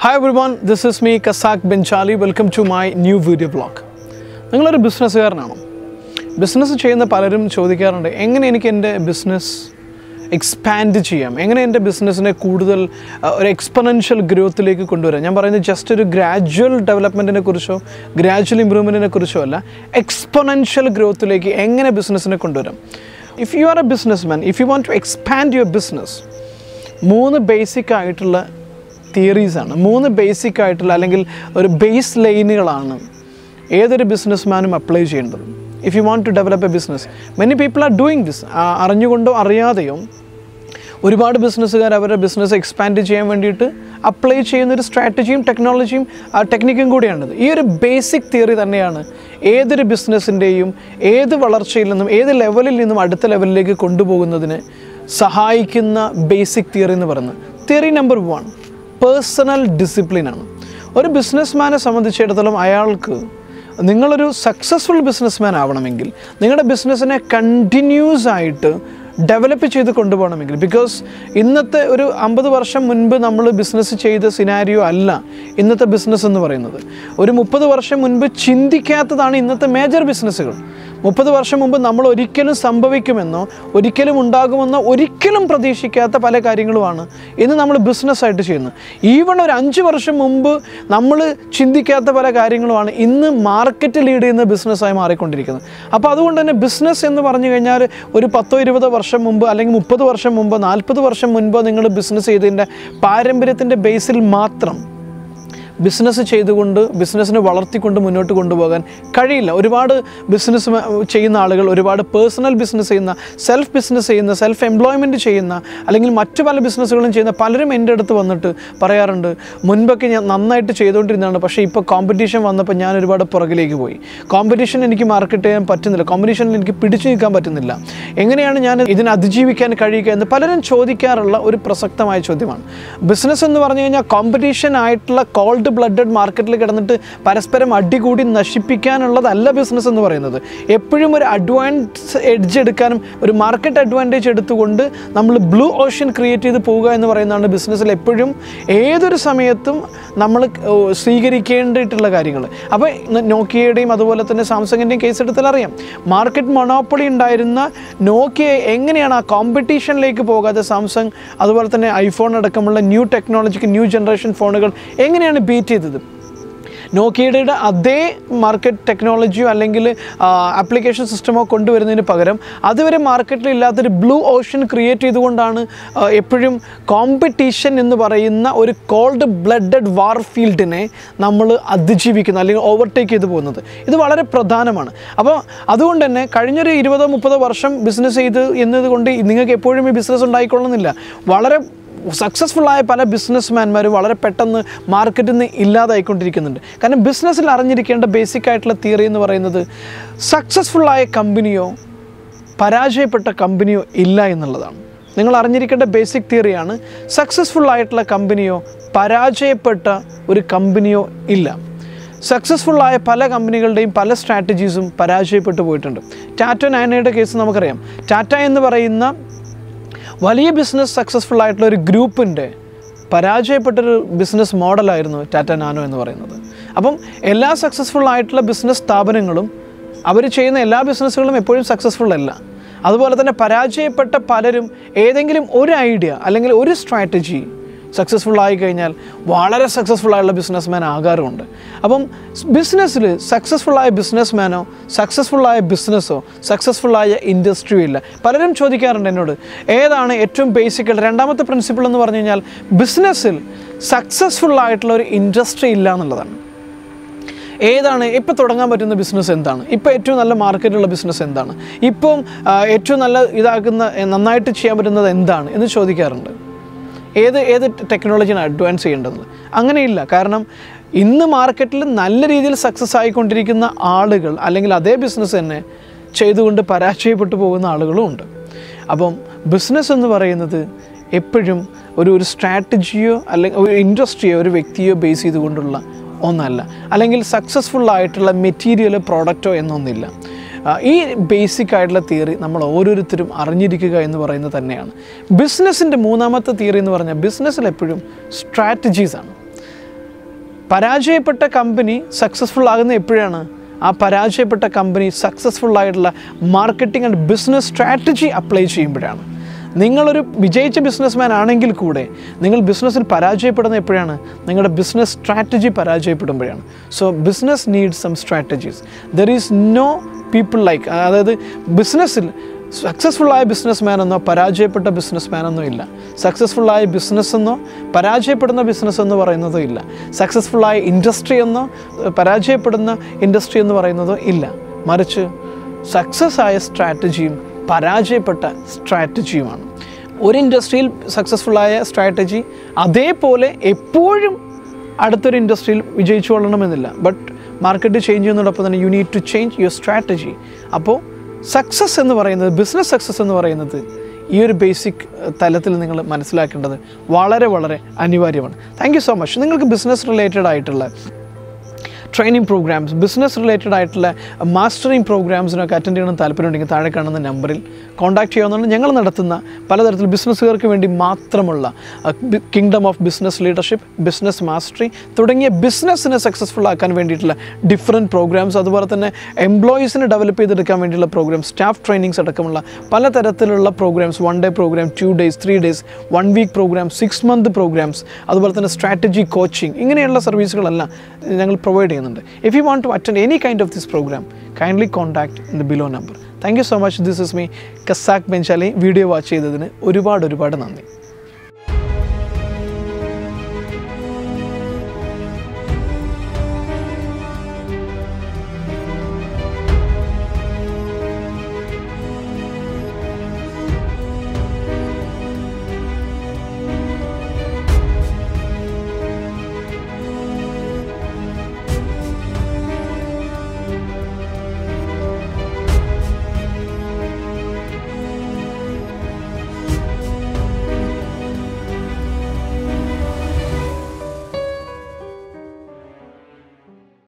hi everyone this is me Kasak Benchali welcome to my new video vlog നിങ്ങളൊരു ബിസിനസ്സുകാരനാണോ business ചെയ്യുന്ന പലരും ചോദിക്കാറുണ്ട് എങ്ങനെ എനിക്ക് എൻ്റെ ബിസിനസ് എക്സ്പാൻഡ് ചെയ്യാം എങ്ങനെ എൻ്റെ ബിസിനസ്സിനെ കൂടുതൽ അഹ്, ഒരു എക്സ്പൊണൻഷ്യൽ ഗ്രോത്തിലേക്ക് കൊണ്ടുവരാം ഞാൻ പറയുന്നത് ജസ്റ്റ് ഒരു ഗ്രാജുവൽ ഡെവലപ്മെൻറ്റിനെ കുറിച്ചോ ഗ്രാജുവൽ ഇമ്പ്രൂവ്മെൻറ്റിനെ കുറിച്ചോ അല്ല എക്സ്പൊണൻഷ്യൽ ഗ്രോത്തിലേക്ക് എങ്ങനെ ബിസിനസ്സിനെ കൊണ്ടുവരാം if you are a businessman if you want to expand your business മൂന്ന് ബേസിക് ആയിട്ടുള്ള തിയറീസാണ് മൂന്ന് ബേസിക് ആയിട്ടുള്ള അല്ലെങ്കിൽ ഒരു ബേസ് ലൈനുകളാണ് ഏതൊരു ബിസിനസ്മാനും അപ്ലൈ ചെയ്യേണ്ടത് if you want to develop a business many people are doing this അറിഞ്ഞുകൊണ്ടോ അറിയാതെയോ ഒരുപാട് ബിസിനസ്സുകാർ അവരുടെ ബിസിനസ് എക്സ്പാൻഡ് ചെയ്യാൻ വേണ്ടിയിട്ട് അപ്ലൈ ചെയ്യുന്ന ഒരു സ്ട്രാറ്റജിയും ടെക്നോളജിയും ടെക്നിക്കും കൂടിയാണിത് ഈ ഒരു ബേസിക് തിയറി തന്നെയാണ് ഏതൊരു ബിസിനസ്സിൻ്റെയും ഏത് വളർച്ചയിൽ നിന്നും ഏത് ലെവലിൽ നിന്നും അടുത്ത ലെവലിലേക്ക് കൊണ്ടുപോകുന്നതിന് സഹായിക്കുന്ന ബേസിക് തിയറി എന്ന് പറയുന്നത് തിയറി നമ്പർ വൺ പേഴ്സണൽ ഡിസിപ്ലിനാണ് ഒരു ബിസിനസ്മാനെ സംബന്ധിച്ചിടത്തോളം അയാൾക്ക് നിങ്ങളൊരു സക്സസ്ഫുൾ ബിസിനസ്മാൻ ആവണമെങ്കിൽ നിങ്ങളുടെ ബിസിനസ്സിനെ കണ്ടിന്യൂസ് ആയിട്ട് ഡെവലപ്പ് ചെയ്ത് കൊണ്ടുപോകണമെങ്കിൽ ബിക്കോസ് ഇന്നത്തെ ഒരു അമ്പത് വർഷം മുൻപ് നമ്മൾ ബിസിനസ് ചെയ്ത സിനാരിയോ അല്ല ഇന്നത്തെ ബിസിനസ് എന്ന് പറയുന്നത് ഒരു മുപ്പത് വർഷം മുൻപ് ചിന്തിക്കാത്തതാണ് ഇന്നത്തെ മേജർ ബിസിനസ്സുകൾ മുപ്പത് വർഷം മുമ്പ് നമ്മൾ ഒരിക്കലും സംഭവിക്കുമെന്നോ ഒരിക്കലും ഉണ്ടാകുമെന്നോ ഒരിക്കലും പ്രതീക്ഷിക്കാത്ത പല കാര്യങ്ങളുമാണ് ഇന്ന് നമ്മൾ ബിസിനസ്സായിട്ട് ചെയ്യുന്നത് ഈവൺ ഒരു അഞ്ച് വർഷം മുമ്പ് നമ്മൾ ചിന്തിക്കാത്ത പല കാര്യങ്ങളുമാണ് ഇന്ന് മാർക്കറ്റ് ലീഡ് ചെയ്യുന്ന ബിസിനസ്സായി മാറിക്കൊണ്ടിരിക്കുന്നത് അപ്പോൾ അതുകൊണ്ട് തന്നെ ബിസിനസ് എന്ന് പറഞ്ഞു കഴിഞ്ഞാൽ ഒരു പത്തോ ഇരുപതോ വർഷം മുമ്പ് അല്ലെങ്കിൽ മുപ്പത് വർഷം മുമ്പ് നാൽപ്പത് വർഷം മുൻപോ നിങ്ങൾ ബിസിനസ് ചെയ്തതിൻ്റെ പാരമ്പര്യത്തിൻ്റെ ബേസിൽ മാത്രം ബിസിനസ് ചെയ്തുകൊണ്ട് ബിസിനസ്സിനെ വളർത്തിക്കൊണ്ട് മുന്നോട്ട് കൊണ്ടുപോകാൻ കഴിയില്ല ഒരുപാട് ബിസിനസ് ചെയ്യുന്ന ആളുകൾ ഒരുപാട് പേഴ്സണൽ ബിസിനസ് ചെയ്യുന്ന സെൽഫ് ബിസിനസ് ചെയ്യുന്ന സെൽഫ് എംപ്ലോയ്മെൻറ്റ് ചെയ്യുന്ന അല്ലെങ്കിൽ മറ്റു പല ബിസിനസ്സുകളും ചെയ്യുന്ന പലരും എൻ്റെ അടുത്ത് വന്നിട്ട് പറയാറുണ്ട് മുൻപൊക്കെ ഞാൻ നന്നായിട്ട് ചെയ്തുകൊണ്ടിരുന്നതാണ് പക്ഷേ ഇപ്പോൾ കോമ്പറ്റീഷൻ വന്നപ്പോൾ ഞാൻ ഒരുപാട് പുറകിലേക്ക് പോയി കോമ്പറ്റീഷൻ എനിക്ക് മാർക്കറ്റ് ചെയ്യാൻ പറ്റുന്നില്ല കോമ്പറ്റീഷനിൽ എനിക്ക് പിടിച്ചു നിൽക്കാൻ പറ്റുന്നില്ല എങ്ങനെയാണ് ഞാൻ ഇതിനെ അതിജീവിക്കാൻ കഴിയുക എന്ന് പലരും ചോദിക്കാറുള്ള ഒരു പ്രസക്തമായ ചോദ്യമാണ് ബിസിനസ് എന്ന് പറഞ്ഞു കഴിഞ്ഞാൽ കോമ്പറ്റീഷൻ ആയിട്ടുള്ള കോൾഡ് ബ്ലഡഡ് മാർക്കറ്റിൽ കിടന്നിട്ട് പരസ്പരം അടികൂടി നശിപ്പിക്കാനുള്ളതല്ല ബിസിനസ് എന്ന് പറയുന്നത് എപ്പോഴും ഒരു അഡ്വാൻസ് എഡ്ജ് എടുക്കാനും ഒരു മാർക്കറ്റ് അഡ്വാൻറ്റേജ് എടുത്തുകൊണ്ട് നമ്മൾ ബ്ലൂ ഓഷ്യൻ ക്രിയേറ്റ് ചെയ്ത് പോവുക എന്ന് പറയുന്നതാണ് ബിസിനസ്സിൽ എപ്പോഴും ഏതൊരു സമയത്തും നമ്മൾ സ്വീകരിക്കേണ്ടിയിട്ടുള്ള കാര്യങ്ങൾ അപ്പോൾ നോക്കിയയുടെയും അതുപോലെ തന്നെ സാംസങ്ങിൻ്റെയും കേസ് എടുത്താൽ അറിയാം മാർക്കറ്റ് മൊണോപ്പൊളി ഉണ്ടായിരുന്ന നോക്കിയ എങ്ങനെയാണ് ആ കോമ്പറ്റീഷനിലേക്ക് പോകാതെ സാംസങ് അതുപോലെ തന്നെ ഐഫോൺ അടക്കമുള്ള ന്യൂ ടെക്നോളജിക്ക് ന്യൂ ജനറേഷൻ ഫോണുകൾ എങ്ങനെയാണ് ബീറ്റ് ചെയ്തത് നോക്കിയയുടെ അതേ മാർക്കറ്റ് ടെക്നോളജിയോ അല്ലെങ്കിൽ ആപ്ലിക്കേഷൻ സിസ്റ്റമോ കൊണ്ടുവരുന്നതിന് പകരം അതുവരെ മാർക്കറ്റിൽ ഇല്ലാത്തൊരു ബ്ലൂ ഓഷ്യൻ ക്രിയേറ്റ് ചെയ്തുകൊണ്ടാണ് ആ, എപ്പോഴും കോമ്പറ്റീഷൻ എന്ന് പറയുന്ന ഒരു കോൾഡ് ബ്ലഡഡ് വാർ ഫീൽഡിനെ നമ്മൾ അതിജീവിക്കുന്നത് അല്ലെങ്കിൽ ഓവർടേക്ക് ചെയ്തു പോകുന്നത് ഇത് വളരെ പ്രധാനമാണ് അപ്പോൾ അതുകൊണ്ട് തന്നെ കഴിഞ്ഞൊരു ഇരുപതോ മുപ്പതോ വർഷം ബിസിനസ് ചെയ്ത് എന്നതുകൊണ്ട് നിങ്ങൾക്ക് എപ്പോഴും ഈ ബിസിനസ് ഉണ്ടായിക്കൊള്ളുന്നില്ല വളരെ സക്സസ്ഫുൾ ആയ പല ബിസിനസ്മാൻമാരും വളരെ പെട്ടെന്ന് മാർക്കറ്റിൽ നിന്ന് ഇല്ലാതായിക്കൊണ്ടിരിക്കുന്നുണ്ട് കാരണം ബിസിനസ്സിൽ അറിഞ്ഞിരിക്കേണ്ട ബേസിക് ആയിട്ടുള്ള തിയറി എന്ന് പറയുന്നത് സക്സസ്ഫുൾ ആയ കമ്പനിയോ പരാജയപ്പെട്ട കമ്പനിയോ ഇല്ല എന്നുള്ളതാണ് നിങ്ങൾ അറിഞ്ഞിരിക്കേണ്ട ബേസിക് തിയറിയാണ് സക്സസ്ഫുൾ ആയിട്ടുള്ള കമ്പനിയോ പരാജയപ്പെട്ട ഒരു കമ്പനിയോ ഇല്ല സക്സസ്ഫുൾ ആയ പല കമ്പനികളുടെയും പല സ്ട്രാറ്റജീസും പരാജയപ്പെട്ടു പോയിട്ടുണ്ട് ടാറ്റ നാനയുടെ കേസ് നമുക്കറിയാം ടാറ്റ എന്ന് പറയുന്ന വലിയ ബിസിനസ് സക്സസ്ഫുൾ ആയിട്ടുള്ള ഒരു ഗ്രൂപ്പിൻ്റെ പരാജയപ്പെട്ടൊരു ബിസിനസ് മോഡലായിരുന്നു ടാറ്റ നാനോ എന്ന് പറയുന്നത് അപ്പം എല്ലാ സക്സസ്ഫുൾ ആയിട്ടുള്ള ബിസിനസ് സ്ഥാപനങ്ങളും അവർ ചെയ്യുന്ന എല്ലാ ബിസിനസ്സുകളും എപ്പോഴും സക്സസ്ഫുൾ അല്ല അതുപോലെ തന്നെ പരാജയപ്പെട്ട പലരും ഏതെങ്കിലും ഒരു ഐഡിയ അല്ലെങ്കിൽ ഒരു സ്ട്രാറ്റജി സക്സസ്ഫുൾ ആയി കഴിഞ്ഞാൽ വളരെ സക്സസ്ഫുൾ ആയുള്ള ബിസിനസ്മാൻ ആകാറുമുണ്ട് അപ്പം ബിസിനസ്സിൽ സക്സസ്ഫുൾ ആയ ബിസിനസ്മാനോ സക്സസ്ഫുൾ ആയ ബിസിനസ്സോ സക്സസ്ഫുൾ ആയ ഇൻഡസ്ട്രിയോ ഇല്ല പലരും ചോദിക്കാറുണ്ട് എന്നോട് ഏതാണ് ഏറ്റവും ബേസിക് രണ്ടാമത്തെ പ്രിൻസിപ്പിൾ എന്ന് പറഞ്ഞു കഴിഞ്ഞാൽ ബിസിനസ്സിൽ സക്സസ്ഫുൾ ആയിട്ടുള്ള ഒരു ഇൻഡസ്ട്രി ഇല്ല എന്നുള്ളതാണ് ഏതാണ് ഇപ്പോൾ തുടങ്ങാൻ പറ്റുന്ന ബിസിനസ് എന്താണ് ഇപ്പോൾ ഏറ്റവും നല്ല മാർക്കറ്റുള്ള ബിസിനസ് എന്താണ് ഇപ്പം ആ, ഏറ്റവും നല്ല ഇതാക്കുന്ന നന്നായിട്ട് ചെയ്യാൻ പറ്റുന്നത് എന്താണ് എന്ന് ചോദിക്കാറുണ്ട് ഏത് ഏത് ടെക്നോളജിയാണ് അഡ്വാൻസ് ചെയ്യേണ്ടത് അങ്ങനെയില്ല കാരണം ഇന്ന് മാർക്കറ്റിൽ നല്ല രീതിയിൽ സക്സസ് ആയിക്കൊണ്ടിരിക്കുന്ന ആളുകൾ അല്ലെങ്കിൽ അതേ ബിസിനസ് തന്നെ ചെയ്തുകൊണ്ട് പരാജയപ്പെട്ടു പോകുന്ന ആളുകളും ഉണ്ട് അപ്പം ബിസിനസ് എന്ന് പറയുന്നത് എപ്പോഴും ഒരു ഒരു സ്ട്രാറ്റജിയോ അല്ലെങ്കിൽ ഒരു ഇൻഡസ്ട്രിയോ ഒരു വ്യക്തിയോ ബേസ് ചെയ്തുകൊണ്ടുള്ള ഒന്നല്ല അല്ലെങ്കിൽ സക്സസ്ഫുൾ ആയിട്ടുള്ള മെറ്റീരിയലോ പ്രോഡക്റ്റോ എന്നൊന്നില്ല ആ, ഈ ബേസിക് ആയിട്ടുള്ള തിയറി നമ്മൾ ഓരോരുത്തരും അറിഞ്ഞിരിക്കുക എന്ന് പറയുന്നത് തന്നെയാണ് ബിസിനസ്സിൻ്റെ മൂന്നാമത്തെ തിയറി എന്ന് പറഞ്ഞാൽ ബിസിനസ്സിൽ എപ്പോഴും സ്ട്രാറ്റജീസാണ് പരാജയപ്പെട്ട കമ്പനി സക്സസ്ഫുൾ ആകുന്ന എപ്പോഴാണ് ആ പരാജയപ്പെട്ട കമ്പനി സക്സസ്ഫുൾ ആയിട്ടുള്ള marketing and business strategy apply ചെയ്യുമ്പോഴാണ് നിങ്ങളൊരു വിജയിച്ച ബിസിനസ്മാൻ ആണെങ്കിൽ കൂടെ നിങ്ങൾ ബിസിനസ്സിൽ പരാജയപ്പെടുന്ന എപ്പോഴാണ് നിങ്ങളുടെ ബിസിനസ് സ്ട്രാറ്റജി പരാജയപ്പെടുമ്പോഴാണ് so business need some strategies there is no people like അതായത് ബിസിനസ്സിൽ സക്സസ്ഫുൾ ആയ ബിസിനസ് മാൻ എന്നോ പരാജയപ്പെട്ട ബിസിനസ് മാൻ എന്നോ ഇല്ല സക്സസ്ഫുൾ ആയ ബിസിനസ് എന്നോ പരാജയപ്പെടുന്ന ബിസിനസ് എന്ന് പറയുന്നതോ ഇല്ല സക്സസ്ഫുൾ ആയ ഇൻഡസ്ട്രി എന്നോ പരാജയപ്പെടുന്ന ഇൻഡസ്ട്രി എന്ന് പറയുന്നതോ ഇല്ല മറിച്ച് സക്സസ് ആയ സ്ട്രാറ്റജിയും പരാജയപ്പെട്ട സ്ട്രാറ്റജിയുമാണ് ഒരു ഇൻഡസ്ട്രിയിൽ സക്സസ്ഫുൾ ആയ സ്ട്രാറ്റജി അതേപോലെ എപ്പോഴും അടുത്തൊരു ഇൻഡസ്ട്രിയിൽ വിജയിച്ചു കൊള്ളണമെന്നില്ല ബട്ട് മാർക്കറ്റ് ചേഞ്ച് ചെയ്യുന്നതോടൊപ്പം തന്നെ you need to change your strategy അപ്പോൾ സക്സസ് എന്ന് പറയുന്നത് ബിസിനസ് സക്സസ് എന്ന് പറയുന്നത് ഈ ഒരു ബേസിക് തലത്തിൽ നിങ്ങൾ മനസ്സിലാക്കേണ്ടത് വളരെ വളരെ അനിവാര്യമാണ് താങ്ക് യു സോ മച്ച് നിങ്ങൾക്ക് ബിസിനസ് റിലേറ്റഡ് ആയിട്ടുള്ള ട്രെയിനിങ് പ്രോഗ്രാംസ് ബിസിനസ് റിലേറ്റഡ് ആയിട്ടുള്ള മാസ്റ്ററിങ് പ്രോഗ്രാംസിനൊക്കെ അറ്റൻഡ് ചെയ്യണം താല്പര്യമുണ്ടെങ്കിൽ താഴെ കാണുന്ന നമ്പറിൽ കോൺടാക്ട് ചെയ്യാവുന്നതാണ് ഞങ്ങൾ നടത്തുന്ന പലതരത്തിൽ ബിസിനസ്സുകാർക്ക് വേണ്ടി മാത്രമുള്ള kingdom of business leadership business mastery തുടങ്ങിയ ബിസിനസ്സിനെ സക്സസ്ഫുൾ ആക്കാൻ വേണ്ടിയിട്ടുള്ള ഡിഫറെൻറ്റ് പ്രോഗ്രാംസ് അതുപോലെ തന്നെ എംപ്ലോയീസിനെ ഡെവലപ്പ് ചെയ്തെടുക്കാൻ വേണ്ടിയുള്ള പ്രോഗ്രാം സ്റ്റാഫ് ട്രെയിനിങ്സ് അടക്കമുള്ള പലതരത്തിലുള്ള programmes one day programme two days three days one week programme six month programmes അതുപോലെ തന്നെ സ്ട്രാറ്റജി കോച്ചിങ് ഇങ്ങനെയുള്ള സർവീസുകളെല്ലാം ഞങ്ങൾ പ്രൊവൈഡ് ചെയ്യുന്നുണ്ട് if you want to attend any kind of this programme kindly contact in the below number thank you so much this is me Kasak Benchali video watch ചെയ്തതിന് ഒരുപാട് ഒരുപാട് നന്ദി